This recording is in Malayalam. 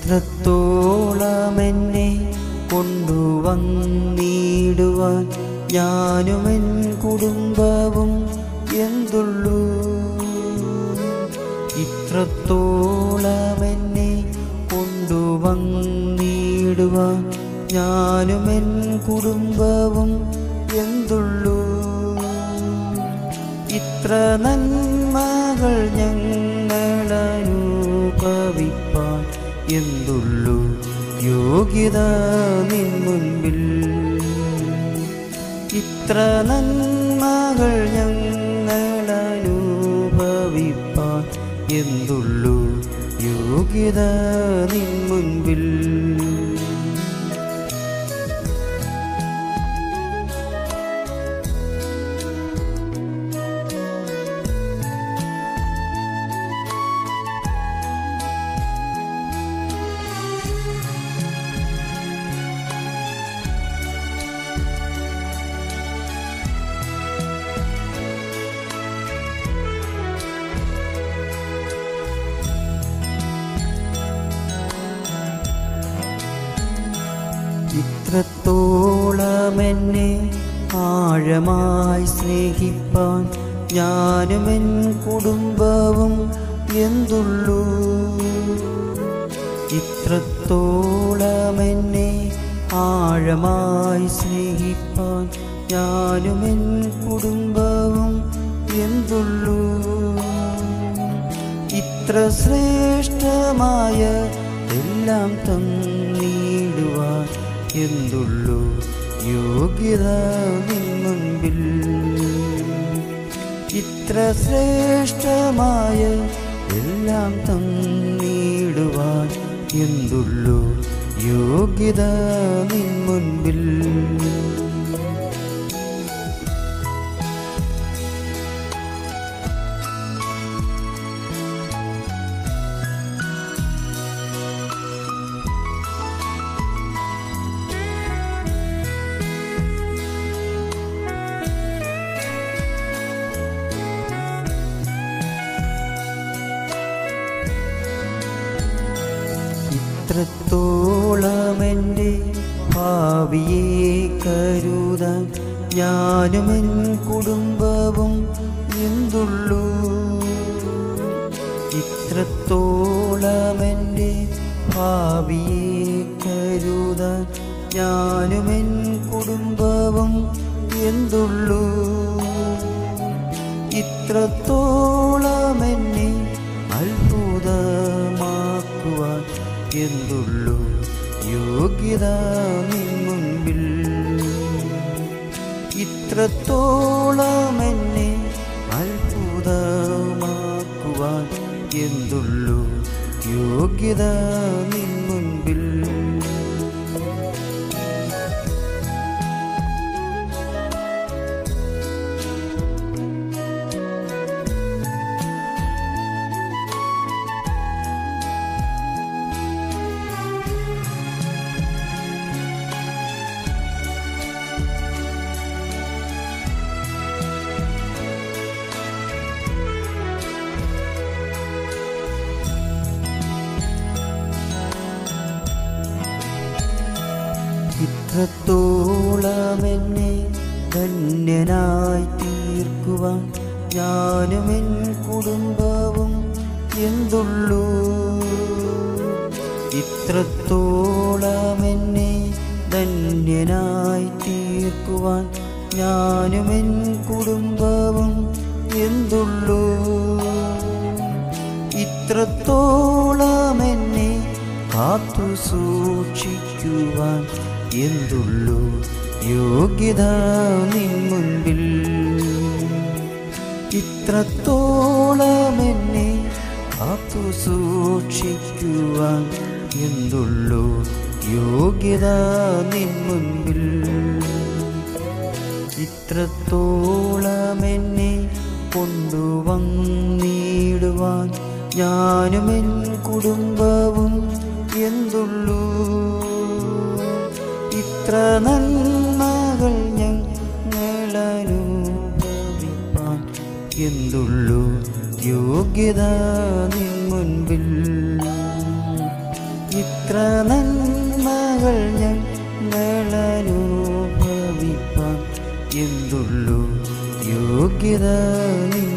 ഇത്രത്തോളം എന്നെ കൊണ്ടുവന്നിടുവാൻ ഞാനും എൻ കുടുംബവും എന്തുള്ളൂ ഇത്രത്തോളം എന്നെ കൊണ്ടുവന്നിടുവാൻ ഞാനും എൻ കുടുംബവും എന്തുള്ളൂ ഇത്ര നന്മകൾ ഞങ്ങളനുഭവിപ്പാൻ എന്തുള്ളൂ യോഗ്യത നിൻ മുൻപിൽ ഇത്ര നന്മകൾ ഞങ്ങളനുഭവിപ്പാൻ എന്തുള്ളൂ യോഗ്യത നിൻ മുൻപിൽ ഇത്രത്തോളം എന്നെ ആഴമായി സ്നേഹിപ്പാൻ ഞാനും എൻ കുടുംബവും എന്തുള്ളൂ ഇത്രത്തോളം എന്നെ ആഴമായി സ്നേഹിപ്പാൻ ഞാനും എൻ കുടുംബവും എന്തുള്ളൂ ഇത്ര ശ്രേഷ്ഠമായ എല്ലാം തന്നിടുവാൻ എന്തുള്ളൂ യോഗ്യത നിൻ മുൻപിൽ ഇത്ര ശ്രേഷ്ഠമായ എല്ലാം തന്നിടുവാൻ എന്തുള്ളൂ യോഗ്യത നിൻ മുൻപിൽ ഇത്രത്തോളം എൻ്റെ ഭാവിയെ കരുതാൻ ഞാനും എൻ കുടുംബവും എന്തുള്ളൂ ഇത്രത്തോളം എൻ്റെ ഭാവിയെ കരുതാൻ ഞാനും എൻ കുടുംബവും എന്തുള്ളൂ ഇത്രത്തോളം എന്നെ അത്ഭുതമാക്കുവാൻ എന്തുള്ളൂ യോഗ്യത നിൻ മുൻപിൽ ഇത്രത്തോളം എന്നെ അത്ഭുതമാക്കുവാൻ എന്തുള്ളൂ യോഗ്യത നിൻ മുൻപിൽ ഇത്രത്തോളം എന്നെ ധന്യനായി തീർക്കുവാൻ ഞാനും എൻ കുടുംബവും എന്തുള്ളൂ ഇത്രത്തോളം എന്നെ ധന്യനായി തീർക്കുവാൻ ഞാനും എൻ കുടുംബവും എന്തുള്ളൂ ഇത്രത്തോളം എന്നെ കാത്തു സൂക്ഷിക്കുവാൻ എന്തുള്ളൂ യോഗ്യത നിൻ മുൻപിൽ ഇത്രത്തോളം എന്നെ കാത്തു സൂക്ഷിക്കുവാൻ എന്തുള്ളൂ യോഗ്യത നിൻ മുൻപിൽ ഇത്രത്തോളം എന്നെ കൊണ്ടുവന്നിടുവാൻ ഞാനും എൻ കുടുംബവും എന്തുള്ളൂ ഇത്ര നന്മകൾ ഞങ്ങളനുഭവിപ്പാൻ എന്തുള്ളൂ യോഗ്യത നിൻ മുൻപിൽ ഇത്ര നന്മകൾ ഞങ്ങളനുഭവിപ്പാൻ എന്തുള്ളൂ യോഗ്യത നിൻ